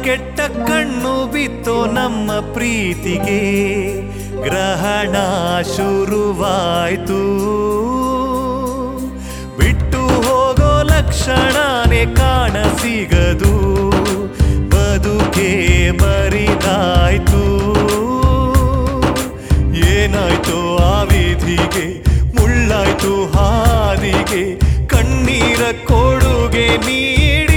ಕೆಟ್ಟ ಕಣ್ಣು ಬಿತ್ತೋ ನಮ್ಮ ಪ್ರೀತಿಗೆ ಗ್ರಹಣ ಶುರುವಾಯ್ತು ಬಿಟ್ಟು ಹೋಗೋ ಲಕ್ಷಣನೇ ಕಾಣ ಸಿಗದು ಬದುಕೆ ಬರಿದಾಯ್ತು ಏನಾಯ್ತು ಆ ವಿಧಿಗೆ ಮುಳ್ಳಾಯ್ತು ಹಾದಿಗೆ ಕಣ್ಣೀರ ಕೊಡುಗೆ ನೀಡಿ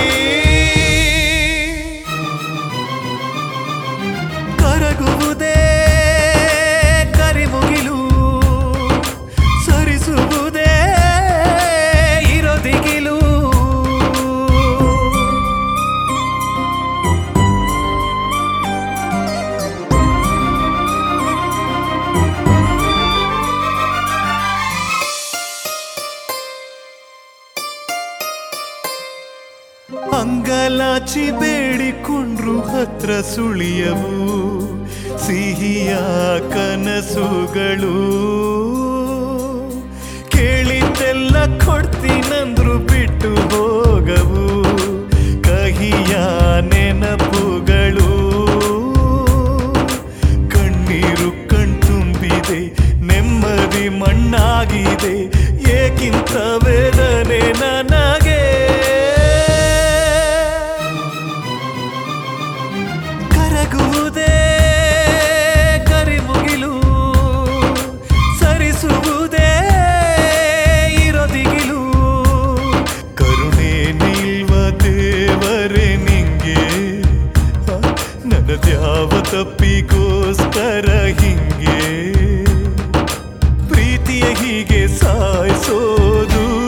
ಕರಗುವುದೇ ಕರಿಮುಗಿಲು ಸರಿಸುವುದೇ ಇರೋದಿಗಿಲು ಅಂಗಲಾಚಿ ಬೇಡಿಕೊಂಡ್ರು ಹತ್ರ ಸುಳಿಯವು ಸಿಹಿಯ ಕನಸುಗಳು ಕೇಳಿದ್ದೆಲ್ಲ ಕೊಡ್ತೀನಂದ್ರು ಬಿಟ್ಟು ಹೋಗವು ಕಹಿಯ ನೆನಪುಗಳು ಕಣ್ಣೀರು ಕಣ್ತುಂಬಿದೆ ನೆಮ್ಮದಿ ಮಣ್ಣಾಗಿದೆ ಏಕಿಂತ ವೇದನೆ ನನಗೆ ಕರಗುವುದೇ ಕರಿಮುಗಿಲು ಸರಿಸುವುದೇ ಇರೋದಿಗಿಲು ಕರುಣೆ ನಿಲ್ವ ದೇವರೇ ನಿಂಗೆ ಆ, ನನ್ನದ್ಯಾವ ತಪ್ಪಿಗೋಸ್ಕರ ಹಿಂಗೆ ಪ್ರೀತಿಯ ಹೀಗೆ ಸಾಯಿಸೋದು